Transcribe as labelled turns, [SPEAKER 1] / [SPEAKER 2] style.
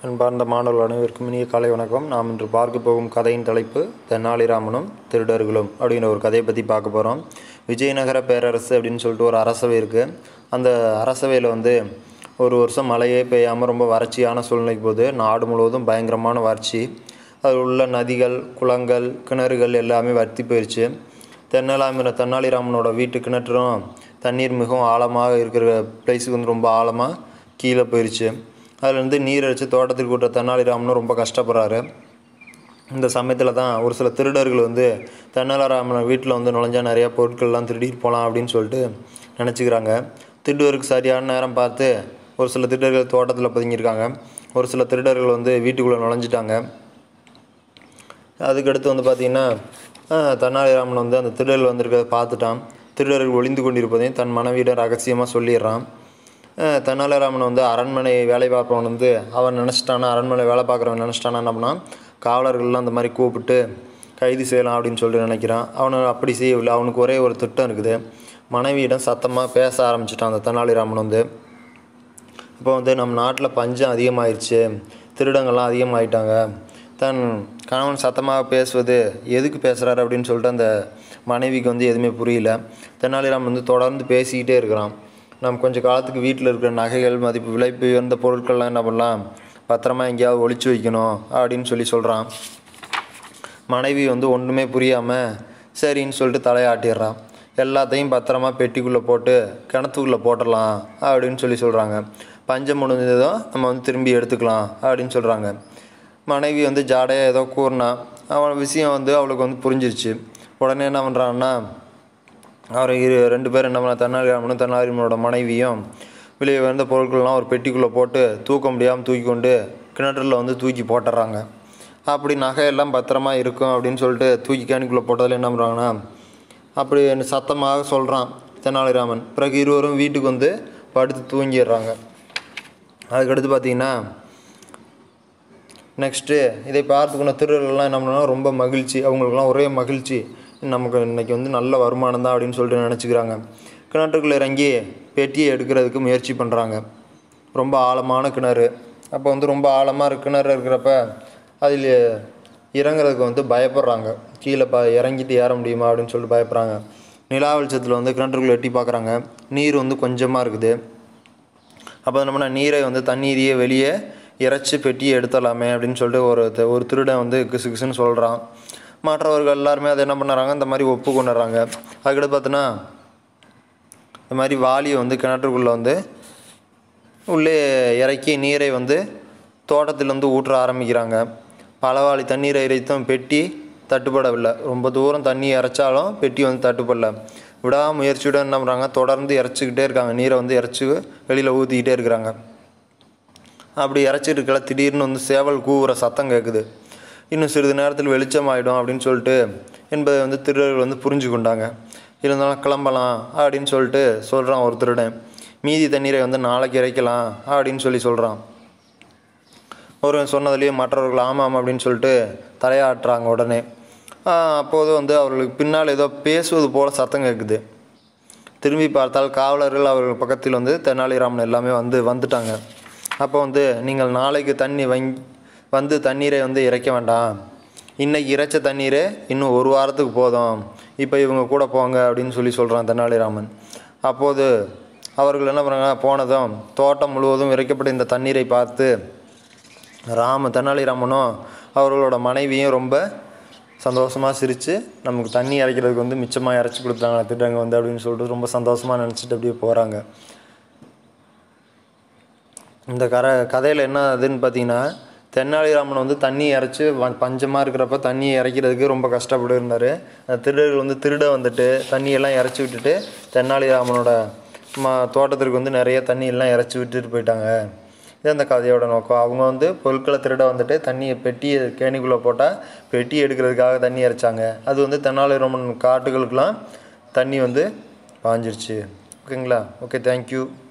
[SPEAKER 1] அன்பார்ந்த மாணவர்கள் அனைவருக்கும் இனிய காலை வணக்கம் நாம் இன்று பார்க்க போகும் கதையின் தலைப்பு தென்னாலிராமனும் திருடர்களும் அப்படிங்கிற ஒரு கதையை பற்றி பார்க்க போகிறோம் விஜயநகர பேரரசு அப்படின்னு சொல்லிட்டு ஒரு அரசவை இருக்குது அந்த அரசவையில் வந்து ஒரு வருஷம் மழையே பெய்யாமல் ரொம்ப வறட்சியான சூழ்நிலைக்கு போது நாடு முழுவதும் பயங்கரமான வறட்சி அதில் உள்ள நதிகள் குளங்கள் கிணறுகள் எல்லாமே வற்றி போயிடுச்சு தென்னாலிராம தென்னாலிராமனோட வீட்டு கிணற்றும் தண்ணீர் மிகவும் ஆழமாக இருக்கிற பிளேஸுக்கு வந்து ரொம்ப ஆழமாக கீழே போயிடுச்சு அதுலேருந்து நீர் அடித்து தோட்டத்துக்கு விட்ட தென்னாலிராமனும் ரொம்ப கஷ்டப்படுறாரு இந்த சமயத்தில் தான் ஒரு சில திருடர்கள் வந்து தென்னாலிராமன் வீட்டில் வந்து நுழைஞ்சா நிறையா பொருட்கள்லாம் திருடிட்டு போகலாம் அப்படின்னு சொல்லிட்டு நினச்சிக்கிறாங்க திருடுவருக்கு சரியான நேரம் பார்த்து ஒரு சில திருடர்கள் தோட்டத்தில் பதுங்கியிருக்காங்க ஒரு சில திருடர்கள் வந்து வீட்டுக்குள்ளே நுழைஞ்சிட்டாங்க அதுக்கடுத்து வந்து பார்த்திங்கன்னா தென்னாலிராமன் வந்து அந்த திருடர்கள் வந்திருக்கிறத பார்த்துட்டான் திருடர்கள் ஒளிந்து கொண்டிருப்பதையும் தன் மனைவியிடம் ரகசியமாக சொல்லிடுறான் அஹ் தெனாலிராமன் வந்து அரண்மனை வேலை பார்ப்பவன் வந்து அவன் நினச்சிட்டானா அரண்மனை வேலை பார்க்குறவன் நினச்சிட்டானா என்ன பண்ணான் காவலர்கள்லாம் அந்த மாதிரி கூப்பிட்டு கைது செய்யலாம் அப்படின்னு சொல்லிட்டு நினைக்கிறான் அவனை அப்படி செய்யவில்லை அவனுக்கு ஒரே ஒரு திட்டம் இருக்குது மனைவியிடம் சத்தமாக பேச ஆரம்பிச்சிட்டான் அந்த தெனாலிராமன் வந்து இப்போ வந்து நம்ம நாட்டில் பஞ்சம் அதிகமாயிருச்சு திருடங்கள்லாம் அதிகமாயிட்டாங்க தன் கணவன் சத்தமாக பேசுவது எதுக்கு பேசுகிறாரு அப்படின்னு சொல்லிட்டு அந்த மனைவிக்கு வந்து எதுவுமே புரியல தெனாலிராமன் வந்து தொடர்ந்து பேசிக்கிட்டே இருக்கிறான் நம்ம கொஞ்சம் காலத்துக்கு வீட்டில் இருக்கிற நகைகள் மதிப்பு விலை உயர்ந்த பொருட்கள்லாம் என்ன பண்ணலாம் பத்திரமா எங்கேயாவது ஒளிச்சு வைக்கணும் அப்படின்னு சொல்லி சொல்கிறான் மனைவி வந்து ஒன்றுமே புரியாமல் சரின்னு சொல்லிட்டு தலையாட்டிடுறான் எல்லாத்தையும் பத்திரமா பெட்டிக்குள்ளே போட்டு கிணத்துக்குள்ளே போட்டுடலாம் அப்படின்னு சொல்லி சொல்கிறாங்க பஞ்சம் முடிஞ்சதும் நம்ம வந்து திரும்பி எடுத்துக்கலாம் அப்படின்னு சொல்கிறாங்க மனைவி வந்து ஜாடையாக ஏதோ கூறினா அவன் விஷயம் வந்து அவளுக்கு வந்து புரிஞ்சிருச்சு உடனே என்ன பண்ணுறான்னா அவர் இரு ரெண்டு பேரும் என்ன பண்ண தென்னாலிராமனும் தென்னாலிராமனோட மனைவியும் வெளியே வந்த பொருட்கள்லாம் ஒரு பெட்டிக்குள்ளே போட்டு தூக்க முடியாமல் தூக்கி கொண்டு கிணற்றுல வந்து தூக்கி போட்டுடுறாங்க அப்படி நகையெல்லாம் பத்திரமா இருக்கும் அப்படின்னு சொல்லிட்டு தூக்கி கேணிக்குள்ளே போட்டதில் என்ன பண்ணுறாங்கன்னா அப்படி சத்தமாக சொல்கிறான் தெனாலிராமன் பிறகு இருவரும் வீட்டுக்கு வந்து படுத்து தூங்கிடுறாங்க அதுக்கடுத்து பார்த்தீங்கன்னா நெக்ஸ்ட்டு இதை பார்த்துக்கொண்ட திருடர்கள்லாம் என்ன பண்ணாங்கன்னா ரொம்ப மகிழ்ச்சி அவங்களுக்குலாம் ஒரே மகிழ்ச்சி நமக்கு இன்றைக்கி வந்து நல்ல வருமானம் தான் அப்படின்னு சொல்லிட்டு நினச்சிக்கிறாங்க கிணற்றுக்குள்ளே இறங்கி பெட்டியை எடுக்கிறதுக்கு முயற்சி பண்ணுறாங்க ரொம்ப ஆழமான கிணறு அப்போ வந்து ரொம்ப ஆழமாக இருக்க கிணறு இருக்கிறப்ப அதில் இறங்குறதுக்கு வந்து பயப்படுறாங்க கீழே ப இறங்கிட்டு ஏற முடியுமா அப்படின்னு சொல்லிட்டு பயப்படுறாங்க நிலா வெளிச்சத்தில் வந்து கிணற்றுக்குள்ளே எட்டி பார்க்குறாங்க நீர் வந்து கொஞ்சமாக இருக்குது அப்போ என்ன பண்ண நீரை வந்து தண்ணீரையே வெளியே இறைச்சி பெட்டியை எடுத்துடலாமே அப்படின்னு சொல்லிட்டு ஒரு த- ஒரு திருடன் வந்து கிசு கிசுன்னு சொல்கிறான் மற்றவர்கள் எல்லாருமே அதை என்ன பண்ணுறாங்க இந்த மாதிரி ஒப்பு கொண்டுறாங்க அதுக்கடுத்து பார்த்தோன்னா இந்த மாதிரி வாளியை வந்து கிணற்றுக்குள்ளே வந்து உள்ளே இறக்கி நீரை வந்து தோட்டத்தில் வந்து ஊற்ற ஆரம்பிக்கிறாங்க பலவாளி தண்ணீரை இறைத்தும் பெட்டி தட்டுப்படவில்லை ரொம்ப தூரம் தண்ணி இறைச்சாலும் பெட்டி வந்து தட்டுப்படல விடாமுயற்சியுடன் என்ன பண்ணுறாங்க தொடர்ந்து இறைச்சிக்கிட்டே இருக்காங்க நீரை வந்து இறைச்சி வெளியில் ஊற்றிக்கிட்டே இருக்கிறாங்க அப்படி இறைச்சிட்டு இருக்கல திடீர்னு வந்து சேவல் கூவுற சத்தம் கேட்குது இன்னும் சிறிது நேரத்தில் வெளிச்சம் ஆகிடும் அப்படின்னு சொல்லிட்டு என்பதை வந்து திருடர்கள் வந்து புரிஞ்சு கொண்டாங்க இருந்தாலும் கிளம்பலாம் அப்படின்னு சொல்லிட்டு சொல்கிறான் ஒரு திருடன் மீதி தண்ணீரை வந்து நாளைக்கு இறைக்கலாம் அப்படின்னு சொல்லி சொல்கிறான் ஒருவன் சொன்னதுலேயே மற்றவர்கள் ஆமாம் அப்படின்னு சொல்லிட்டு தலையாட்டுறாங்க உடனே ஆஹ் அப்போது வந்து அவர்களுக்கு பின்னால் ஏதோ பேசுவது போல சத்தம் கேட்குது திரும்பி பார்த்தால் காவலர்கள் அவர்கள் பக்கத்தில் வந்து தெனாலிராமன் எல்லாமே வந்து வந்துட்டாங்க அப்போ வந்து நீங்கள் நாளைக்கு தண்ணி வங்கி வந்து தண்ணீரை வந்து இறைக்க வேண்டாம் இன்னைக்கு இறைச்ச தண்ணீரே இன்னும் ஒரு வாரத்துக்கு போதும் இப்போ இவங்க கூட போங்க அப்படின்னு சொல்லி சொல்கிறான் தெனாலிராமன் அப்போது அவர்கள் என்ன பண்ணுறாங்க போனதும் தோட்டம் முழுவதும் இறைக்கப்பட்ட இந்த தண்ணீரை பார்த்து ராம தெனாலிராமனும் அவர்களோட மனைவியும் ரொம்ப சந்தோஷமாக சிரித்து நமக்கு தண்ணி இறைக்கிறதுக்கு வந்து மிச்சமாக இறைச்சி கொடுத்தாங்க திட்டங்க வந்து அப்படின்னு சொல்லிட்டு ரொம்ப சந்தோஷமாக நினச்சிட்டு அப்படியே போகிறாங்க இந்த கரை கதையில் என்ன அதுன்னு பார்த்தீங்கன்னா தென்னாலிராமன் வந்து தண்ணி இறைச்சி வ- பஞ்சமாக இருக்கிறப்ப தண்ணியை இறைக்கிறதுக்கு ரொம்ப கஷ்டப்பட்டு இருந்தார் அந்த திருடர்கள் வந்து திருட வந்துட்டு தண்ணியெல்லாம் இறைச்சி விட்டுட்டு தென்னாலிராமனோட ம தோட்டத்திற்கு வந்து நிறைய தண்ணி எல்லாம் இறைச்சி விட்டுட்டு போயிட்டாங்க இது அந்த கதையோட நோக்கம் அவங்க வந்து பொருட்களை திருட வந்துட்டு தண்ணியை பெட்டியை கேணிக்குள்ளே போட்டால் பெட்டி எடுக்கிறதுக்காக தண்ணி இறைச்சாங்க அது வந்து தென்னாலிராமன் காட்டுகளுக்கெல்லாம் தண்ணி வந்து பாஞ்சிருச்சு ஓகேங்களா ஓகே தேங்க்யூ